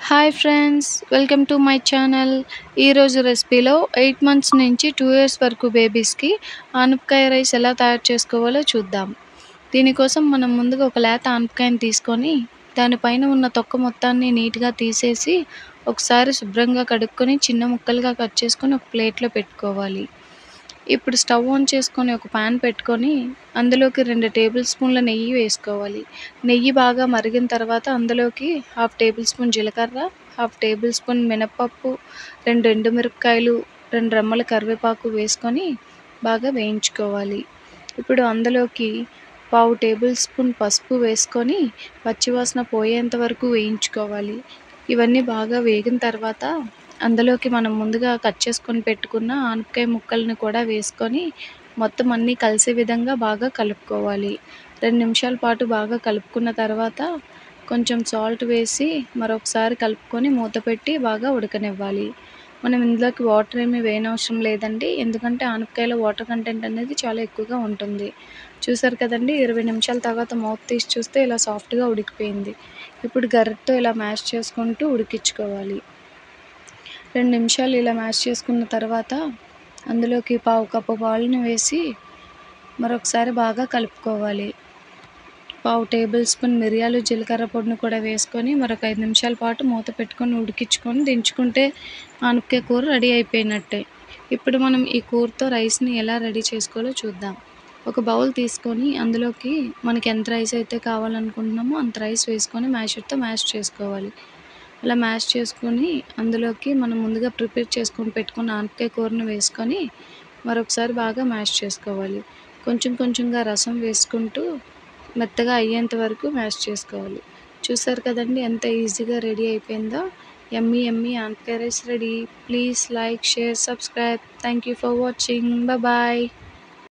hi friends welcome to my channel ఈరోజు రెసిపీలో eight months నుంచి టూ ఇయర్స్ వరకు బేబీస్కి ఆనపకాయ రైస్ ఎలా తయారు చేసుకోవాలో చూద్దాం దీనికోసం మనం ముందుగా ఒక లేత ఆనపకాయని తీసుకొని దానిపైన ఉన్న తొక్క మొత్తాన్ని నీట్గా తీసేసి ఒకసారి శుభ్రంగా కడుక్కొని చిన్న ముక్కలుగా కట్ చేసుకొని ఒక ప్లేట్లో పెట్టుకోవాలి ఇప్పుడు స్టవ్ ఆన్ చేసుకొని ఒక పాన్ పెట్టుకొని అందులోకి రెండు టేబుల్ స్పూన్ల నెయ్యి వేసుకోవాలి నెయ్యి బాగా మరిగిన తర్వాత అందులోకి హాఫ్ టేబుల్ స్పూన్ జీలకర్ర హాఫ్ టేబుల్ స్పూన్ మినపప్పు రెండు ఎండుమిరపకాయలు రెండు రెమ్మల కరివేపాకు వేసుకొని బాగా వేయించుకోవాలి ఇప్పుడు అందులోకి పావు టేబుల్ స్పూన్ పసుపు వేసుకొని పచ్చివాసన పోయేంత వరకు వేయించుకోవాలి ఇవన్నీ బాగా వేగిన తర్వాత అందులోకి మనం ముందుగా కట్ చేసుకొని పెట్టుకున్న ఆనపకాయ ముక్కల్ని కూడా వేసుకొని మొత్తం అన్నీ కలిసే విధంగా బాగా కలుపుకోవాలి రెండు నిమిషాల పాటు బాగా కలుపుకున్న తర్వాత కొంచెం సాల్ట్ వేసి మరొకసారి కలుపుకొని మూత పెట్టి బాగా ఉడకనివ్వాలి మనం ఇందులోకి వాటర్ ఏమీ వేయనవసరం లేదండి ఎందుకంటే ఆనపకాయలో వాటర్ కంటెంట్ అనేది చాలా ఎక్కువగా ఉంటుంది చూసారు కదండి ఇరవై నిమిషాల తర్వాత మూత తీసి చూస్తే ఇలా సాఫ్ట్గా ఉడికిపోయింది ఇప్పుడు గరిటతో ఇలా మ్యాష్ చేసుకుంటూ ఉడికించుకోవాలి రెండు నిమిషాలు ఇలా మ్యాష్ చేసుకున్న తర్వాత అందులోకి పావు కప్పు పాలుని వేసి మరొకసారి బాగా కలుపుకోవాలి పావు టేబుల్ స్పూన్ మిరియాలు జీలకర్ర పొడిని కూడా వేసుకొని మరొక ఐదు నిమిషాల పాటు మూత పెట్టుకొని ఉడికించుకొని దించుకుంటే ఆనపకాయ కూర రెడీ అయిపోయినట్టే ఇప్పుడు మనం ఈ కూరతో రైస్ని ఎలా రెడీ చేసుకోవాలో చూద్దాం ఒక బౌల్ తీసుకొని అందులోకి మనకి ఎంత రైస్ అయితే కావాలనుకుంటున్నామో అంత రైస్ వేసుకొని మ్యాషర్తో మ్యాష్ చేసుకోవాలి అలా మ్యాష్ చేసుకొని అందులోకి మనం ముందుగా ప్రిపేర్ చేసుకొని పెట్టుకున్న ఆనపకాయ కూరను వేసుకొని మరొకసారి బాగా మ్యాష్ చేసుకోవాలి కొంచెం కొంచెంగా రసం వేసుకుంటూ మెత్తగా అయ్యేంత వరకు మ్యాష్ చేసుకోవాలి చూసారు కదండి ఎంత ఈజీగా రెడీ అయిపోయిందో ఎమ్మీ ఎమ్మీ ఆనపకాయ rice ready please like share subscribe thank you for watching bye